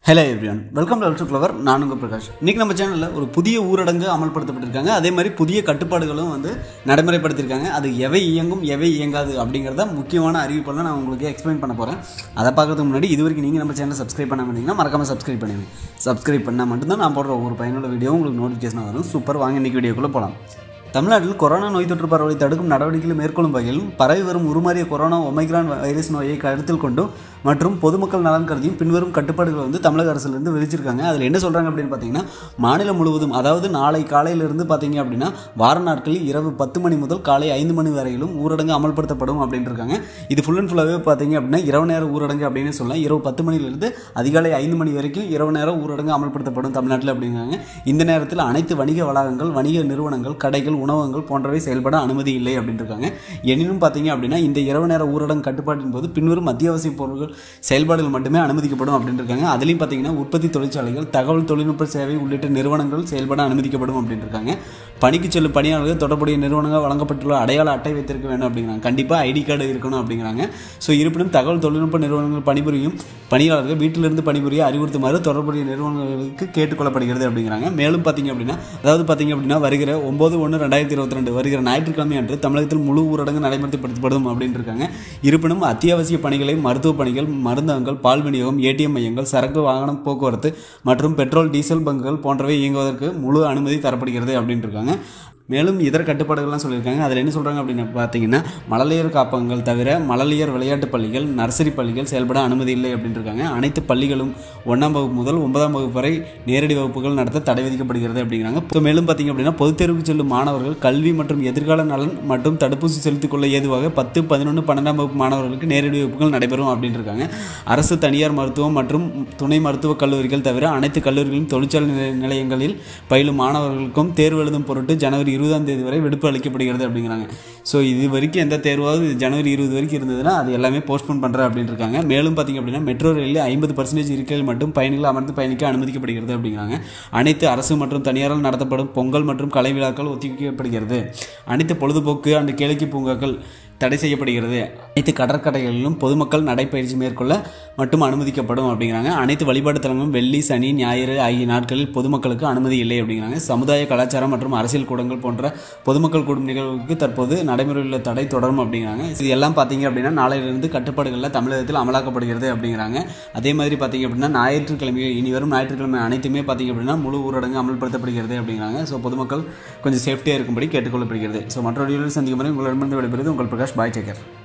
hello everyone welcome to அல்ட்ரு flower நான் உங்கள் பிரகாஷ் இன்றைக்கி நம்ம சேனலில் ஒரு புதிய ஊரடங்கு அமல்படுத்தப்பட்டிருக்காங்க அதே மாதிரி புதிய கட்டுப்பாடுகளும் வந்து நடைமுறைப்படுத்தியிருக்காங்க அது எவை இயங்கும் எவை இயங்காது அப்படிங்கிறத முக்கியமான அறிவிப்பெல்லாம் நான் உங்களுக்கு எக்ஸ்பிளைன் பண்ண போகிறேன் அதை பார்க்கறதுக்கு முன்னாடி இது வரைக்கும் நீங்கள் நம்ம சேனலை சப்ஸ்கிரைப் பண்ண மாட்டீங்கன்னா மறக்காமல் சப்ஸ்கிரைப் பண்ணுங்க சப்ஸ்கிரைப் பண்ணால் மட்டும்தான் நான் போடுற ஒரு பயனுள்ள வீடியோ உங்களுக்கு நோட்டிஃபிகேஷன் வரும் சூப்பர் வாங்க இன்றைக்கி வீடியோக்குள்ளே போகலாம் தமிழ்நாட்டில் கொரோனா நோய் தொற்று பரவலை தடுக்கும் நடவடிக்கைகளை மேற்கொள்ளும் வகையில் பரவி வரும் உருமாறிய கொரோனா ஒமைக்ரான் வைரஸ் நோயை கருத்தில் கொண்டும் மற்றும் பொதுமக்கள் நலன் கருதியும் பின்வரும் கட்டுப்பாடுகளை வந்து தமிழக அரசுலேருந்து விதிச்சிருக்காங்க அதில் என்ன சொல்கிறாங்க அப்படின்னு பார்த்தீங்கன்னா மாநிலம் முழுவதும் அதாவது நாளை காலையிலிருந்து பார்த்தீங்க அப்படின்னா வார நாட்களில் இரவு பத்து மணி முதல் காலை ஐந்து மணி வரையிலும் ஊரடங்கு அமல்படுத்தப்படும் அப்படின்னு இருக்காங்க இது ஃபுல் அண்ட் ஃபுல்லாகவே பார்த்தீங்க அப்படின்னா இரவு நேர ஊரடங்கு அப்படின்னு சொல்லலாம் இரவு பத்து மணிலிருந்து அதிகாலை ஐந்து மணி வரைக்கும் இரவு நேர ஊரடங்கு அமல்படுத்தப்படும் தமிழ்நாட்டில் அப்படிங்கிறாங்க இந்த நேரத்தில் அனைத்து வணிக வளாகங்கள் வணிக நிறுவனங்கள் கடைகள் உணவகங்கள் போன்றவை செயல்பட அனுமதி இல்லை அப்படின்னு இருக்காங்க எனினும் பார்த்தீங்க அப்படின்னா இந்த இரவு நேர ஊரடங்கு கட்டுப்பாட்டின் போது பின்வரும் அத்தியாவசிய பொருட்கள் செயல்பாடுகள் மட்டுமே அனுமதிக்கப்படும் அப்படின்னு இருக்காங்க அதுலேயும் பார்த்தீங்கன்னா உற்பத்தி தொழிற்சாலைகள் தகவல் தொழில்நுட்ப சேவை உள்ளிட்ட நிறுவனங்கள் செயல்பட அனுமதிக்கப்படும் அப்படின்னு இருக்காங்க பணிக்கு செல்லும் பணியாளர்கள் தொடர்புடைய நிறுவனங்கள் வழங்கப்பட்டுள்ள அடையாள அட்டை வைத்திருக்க வேண்டும் அப்படிங்கிறாங்க கண்டிப்பாக ஐடி கார்டு இருக்கணும் அப்படிங்கிறாங்க ஸோ இருப்பினும் தகவல் தொழில்நுட்ப நிறுவனங்கள் பணிபுரியும் பணியாளர்கள் வீட்டிலிருந்து பணிபுரிய அறிவுறுத்துமாறு தொடர்புடைய நிறுவனங்களுக்கு கேட்டுக்கொள்ளப்படுகிறது அப்படிங்கிறாங்க மேலும் பார்த்தீங்க அப்படின்னா அதாவது பார்த்தீங்க அப்படின்னா வருகிற ஒம்பது ஒன்று ரெண்டாயிரத்தி இருபத்தி ரெண்டு வருகிற ஞாயிற்றுக்கிழமை அன்று தமிழகத்தில் முழு ஊரடங்கு நடைமுறைப்படுத்தப்படும் அப்படின்னு இருக்காங்க இருப்பினும் அத்தியாவசிய பணிகளை மருத்துவ பணிகள் மருந்தகங்கள் பால் விநியோகம் ஏடிஎம் மையங்கள் சரக்கு வாகனம் போக்குவரத்து மற்றும் பெட்ரோல் டீசல் பங்குகள் போன்றவை இயங்குவதற்கு முழு அனுமதி தரப்படுகிறது அப்படின்னு இருக்காங்க மேலும் இதர கட்டுப்பாடுகள்லாம் சொல்லியிருக்காங்க அதில் என்ன சொல்கிறாங்க அப்படின்னு பார்த்தீங்கன்னா மழலையர் காப்பகங்கள் தவிர மழலையர் விளையாட்டு பள்ளிகள் நர்சரி பள்ளிகள் செயல்பட அனுமதி இல்லை அப்படின்னு இருக்காங்க அனைத்து பள்ளிகளும் ஒன்றாம் வகுப்பு முதல் ஒன்பதாம் வகுப்பு வரை நேரடி வகுப்புகள் நடத்த தடை விதிக்கப்படுகிறது அப்படிங்கிறாங்க ஸோ மேலும் பார்த்தீங்க அப்படின்னா பொதுத் தேர்வுக்கு செல்லும் மாணவர்கள் கல்வி மற்றும் எதிர்கால நலன் மற்றும் தடுப்பூசி செலுத்திக் கொள்ள ஏதுவாக பத்து பதினொன்று பன்னெண்டாம் வகுப்பு மாணவர்களுக்கு நேரடி வகுப்புகள் நடைபெறும் அப்படின்னு இருக்காங்க அரசு தனியார் மருத்துவம் மற்றும் துணை மருத்துவக் கல்லூரிகள் தவிர அனைத்து கல்லூரிகளிலும் தொழிற்சாலை நிலைய- நிலையங்களில் பயிலும் மாணவர்களுக்கும் தேர்வு எழுதும் பொருட்டு ஜனவரி இருபதாம் தேதி வரை விடுப்பு அளிக்கப்படுகிறது அப்படிங்கிறாங்க ஸோ இது வரைக்கும் எந்த தேர்வாவது இது ஜனவரி இருபது வரைக்கும் இருந்ததுன்னா அது எல்லாமே போஸ்ட்போன் பண்ணுறேன் அப்படின்னு இருக்காங்க மேலும் பார்த்தீங்க அப்படின்னா மெட்ரோ ரயிலில் ஐம்பது பர்சன்டேஜ் இருக்கையில் மட்டும் பயணிகள் அமர்ந்து பயணிக்க அனுமதிக்கப்படுகிறது அப்படிங்கிறாங்க அனைத்து அரசு மற்றும் தனியாரால் நடத்தப்படும் பொங்கல் மற்றும் கலை விழாக்கள் ஒத்திவைக்கப்படுகிறது அனைத்து பொழுதுபோக்கு அண்ட் கேளிக்கை பூங்காக்கள் தடை செய்யப்படுகிறது அனைத்து கடற்கரைகளிலும் பொதுமக்கள் நடைப்பயிற்சி மேற்கொள்ள மட்டும் அனுமதிக்கப்படும் அப்படிங்கிறாங்க அனைத்து வழிபாட்டு தலங்களும் வெள்ளி சனி ஞாயிறு ஆகிய நாட்களில் பொதுமக்களுக்கு அனுமதி இல்லை அப்படிங்கிறாங்க சமுதாய கலாச்சாரம் மற்றும் அரசியல் கூடங்கள் போன்ற பொதுமக்கள் கூடும் நிகழ்வுக்கு தற்போது நடைமுறையில் உள்ள தடை தொடரும் அப்படிங்கிறாங்க இது எல்லாம் பார்த்தீங்க அப்படின்னா நாளையிலிருந்து கட்டுப்பாடுகளில் தமிழகத்தில் அமலாக்கப்படுகிறது அப்படிங்கிறாங்க அதே மாதிரி பார்த்தீங்க அப்படின்னா ஞாயிற்றுக்கிழமை இனி வரும் ஞாயிற்றுக்கிழமை அனைத்துமே பார்த்தீங்க அப்படின்னா முழு ஊரடங்கு அமல்படுத்தப்படுகிறது அப்படிங்கிறாங்க ஸோ பொதுமக்கள் கொஞ்சம் சேஃப்டியாக இருக்கும்படி கேட்டுக்கொள்ளப்படுகிறது ஸோ மற்றொரு வீடியோவில் சந்திக்கும் வரை உங்களிடமிருந்து விடைபெறுவது உங்கள் பிரகாஷ் பாய் டேக்கர்